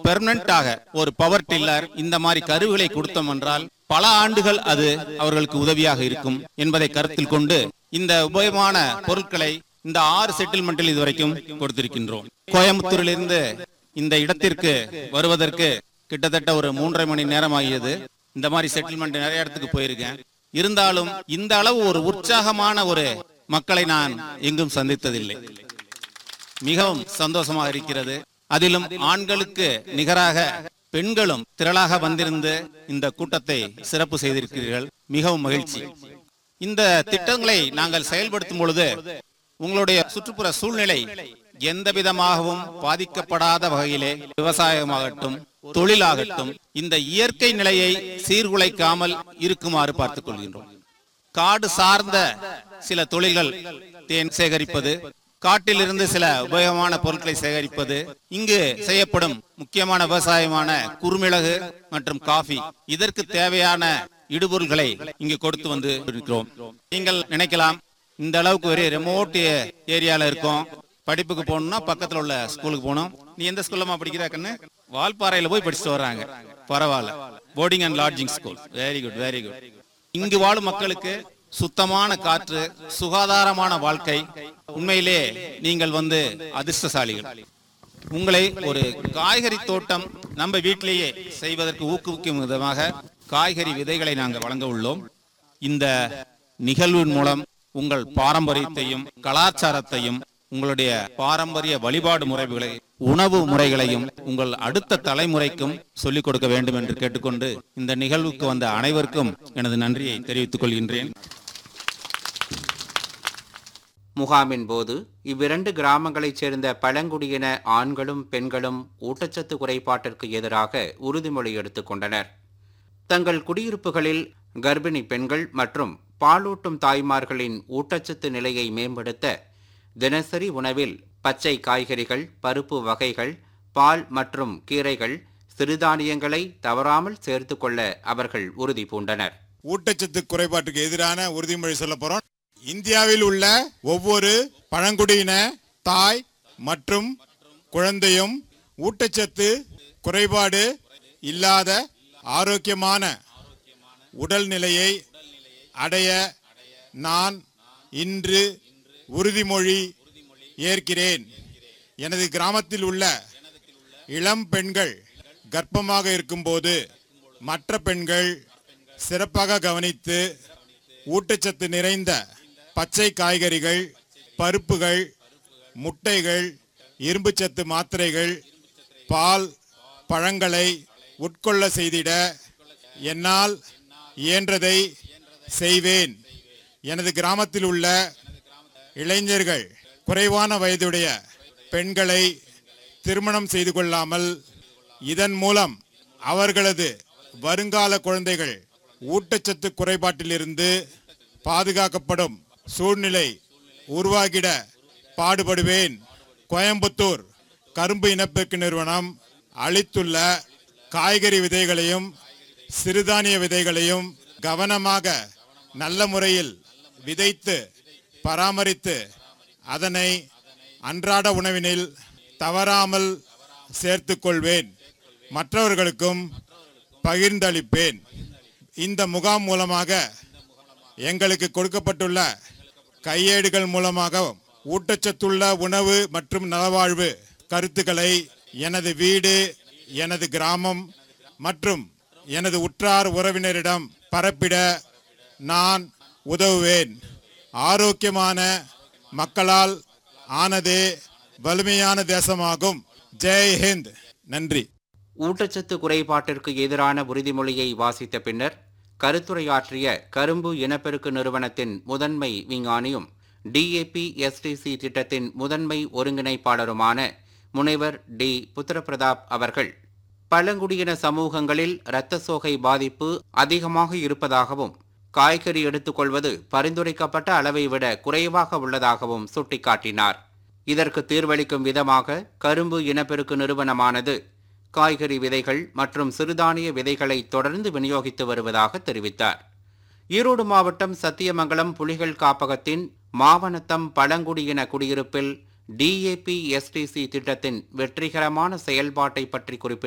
பெர்மனண்டாக ஒரு power tiller இந்த மாதிரி கருவிகளை கொடுத்தோம் என்றால் பல ஆண்டுகள் அது அவர்களுக்கு உதவியாக இருக்கும் என்பதை கருத்தில் கொண்டு இந்த உபயோகமான பொருட்களை இந்த ஆறு செட்டில்மெண்டில் இதுவரைக்கும் கொடுத்திருக்கின்றோம் கோயம்புத்தூரிலிருந்து இந்த இடத்திற்கு வருவதற்கு கிட்டத்தட்ட ஒரு மூன்றரை மணி நேரம் ஆகியது இந்த மாதிரி செட்டில்மெண்ட் நிறைய இடத்துக்கு போயிருக்கேன் இருந்தாலும் இந்த அளவு ஒரு உற்சாகமான ஒரு மக்களை நான் எங்கும் சந்தித்ததில்லை மிகவும் சந்தோஷமாக இருக்கிறது அதிலும் ஆண்களுக்கு நிகராக பெண்களும் திரளாக வந்திருந்து இந்த கூட்டத்தை சிறப்பு செய்திருக்கிறீர்கள் மிகவும் மகிழ்ச்சி இந்த திட்டங்களை நாங்கள் செயல்படுத்தும் பொழுது உங்களுடைய சுற்றுப்புற சூழ்நிலை எந்த விதமாகவும் பாதிக்கப்படாத வகையிலே விவசாயமாகட்டும் தொழிலாகட்டும் இந்த இயற்கை நிலையை சீர்குலைக்காமல் இருக்குமாறு பார்த்துக் கொள்கின்றோம் காடு சார்ந்த சில தொழில்கள் தேன் சேகரிப்பது காட்டிலிருந்து சில உபயோகமான பொருட்களை சேகரிப்பது இங்கு செய்யப்படும் முக்கியமான விவசாயமான குறுமிளகு மற்றும் காஃபி இதற்கு தேவையான இடுபொருள்களை இங்கு கொடுத்து வந்து இருக்கிறோம் நீங்கள் நினைக்கலாம் இந்த அளவுக்கு ஒரு ரெமோட் ஏரியால இருக்கோம் படிப்புக்கு போகணும்னா பக்கத்துல உள்ள ஸ்கூலுக்கு போகணும் நீ எந்த ஸ்கூல்லமா படிக்கிற கண்ணு வால்பாறையில போய் படிச்சுட்டு வர்றாங்க பரவாயில்ல boarding and lodging school very good very good இங்கு வாழும் மக்களுக்கு சுத்தமான காற்று சுகாதாரமான வாழ்க்கை உண்மையிலே நீங்கள் வந்து அதிர்ஷ்டசாலிகள் உங்களை ஒரு காய்கறி தோட்டம் நம்ம வீட்டிலேயே செய்வதற்கு ஊக்குவிக்கும் விதமாக காய்கறி விதைகளை நாங்கள் வழங்க உள்ளோம் இந்த நிகழ்வின் மூலம் உங்கள் பாரம்பரியத்தையும் கலாச்சாரத்தையும் உங்களுடைய பாரம்பரிய வழிபாடு முறைகளை உணவு முறைகளையும் உங்கள் அடுத்த தலைமுறைக்கும் சொல்லிக் கொடுக்க வேண்டும் என்று கேட்டுக்கொண்டு இந்த நிகழ்வுக்கு வந்த அனைவருக்கும் எனது நன்றியை தெரிவித்துக் கொள்கின்றேன் முகாமின் போது இவ்விரண்டு கிராமங்களைச் சேர்ந்த பழங்குடியின ஆண்களும் பெண்களும் ஊட்டச்சத்து குறைபாட்டிற்கு எதிராக உறுதிமொழி எடுத்துக் கொண்டனர் தங்கள் குடியிருப்புகளில் கர்ப்பிணி பெண்கள் மற்றும் பாலூட்டும் தாய்மார்களின் ஊட்டச்சத்து நிலையை மேம்படுத்த தினசரி உணவில் பச்சை காய்கறிகள் பருப்பு வகைகள் பால் மற்றும் கீரைகள் சிறுதானியங்களை தவறாமல் சேர்த்துக்கொள்ள அவர்கள் உறுதி பூண்டனர் ஊட்டச்சத்து குறைபாட்டுக்கு எதிரான உறுதிமொழி சொல்ல போறோம் இந்தியாவில் உள்ள ஒவ்வொரு பழங்குடியின தாய் மற்றும் குழந்தையும் ஊட்டச்சத்து குறைபாடு இல்லாத ஆரோக்கியமான உடல்நிலையை அடைய நான் இன்று உறுதிமொழி ஏற்கிறேன் எனது கிராமத்தில் உள்ள இளம் பெண்கள் கர்ப்பமாக இருக்கும்போது மற்ற பெண்கள் சிறப்பாக கவனித்து ஊட்டச்சத்து நிறைந்த பச்சை காய்கறிகள் பருப்புகள் முட்டைகள் இரும்புச்சத்து மாத்திரைகள் பால் பழங்களை உட்கொள்ள செய்திட என்னால் இயன்றதை செய்வேன் எனது கிராமத்தில் உள்ள இளைஞர்கள் குறைவான வயதுடைய பெண்களை திருமணம் செய்து கொள்ளாமல் இதன் மூலம் அவர்களது வருங்கால குழந்தைகள் ஊட்டச்சத்து குறைபாட்டிலிருந்து பாதுகாக்கப்படும் சூழ்நிலை உருவாகிட பாடுபடுவேன் கோயம்புத்தூர் கரும்பு இனப்பெருக்கு நிறுவனம் அளித்துள்ள காய்கறி விதைகளையும் சிறுதானிய விதைகளையும் கவனமாக நல்ல முறையில் விதைத்து பராமரித்து அதனை அன்றாட உணவினில் தவறாமல் சேர்த்துக் கொள்வேன் மற்றவர்களுக்கும் பகிர்ந்தளிப்பேன் இந்த முகாம் மூலமாக எங்களுக்கு கொடுக்கப்பட்டுள்ள கையேடுகள் மூலமாக ஊட்டச்சத்துள்ள உணவு மற்றும் நலவாழ்வு கருத்துக்களை எனது வீடு எனது கிராமம் மற்றும் எனது உற்றார் உறவினரிடம் பரப்பிட நான் உதவுவேன் ஆரோக்கியமான மக்களால் ஆனதே வலிமையான தேசமாகும் ஜெய் ஹிந்த் நன்றி ஊட்டச்சத்து குறைபாட்டிற்கு எதிரான உறுதிமொழியை வாசித்த பின்னர் கருத்துரையாற்றிய கரும்பு இனப்பெருக்கு நிறுவனத்தின் முதன்மை விஞ்ஞானியும் டிஏபி எஸ்டிசி திட்டத்தின் முதன்மை ஒருங்கிணைப்பாளருமான முனைவர் டி புத்திரபிரதாப் அவர்கள் பழங்குடியின சமூகங்களில் இரத்த சோகை பாதிப்பு அதிகமாக இருப்பதாகவும் காய்கறி எடுத்துக்கொள்வது பரிந்துரைக்கப்பட்ட அளவை விட குறைவாக உள்ளதாகவும் சுட்டிக்காட்டினார் இதற்கு தீர்வளிக்கும் விதமாக கரும்பு இனப்பெருக்கு நிறுவனமானது காய்கறி விதைகள் மற்றும் சிறுதானிய விதைகளை தொடர்ந்து விநியோகித்து வருவதாக தெரிவித்தார் ஈரோடு மாவட்டம் சத்தியமங்கலம் புலிகள் காப்பகத்தின் மாவனத்தம் பழங்குடியின குடியிருப்பில் டிஏபி எஸ்டிசி திட்டத்தின் வெற்றிகரமான செயல்பாட்டை பற்றி குறிப்பிட்ட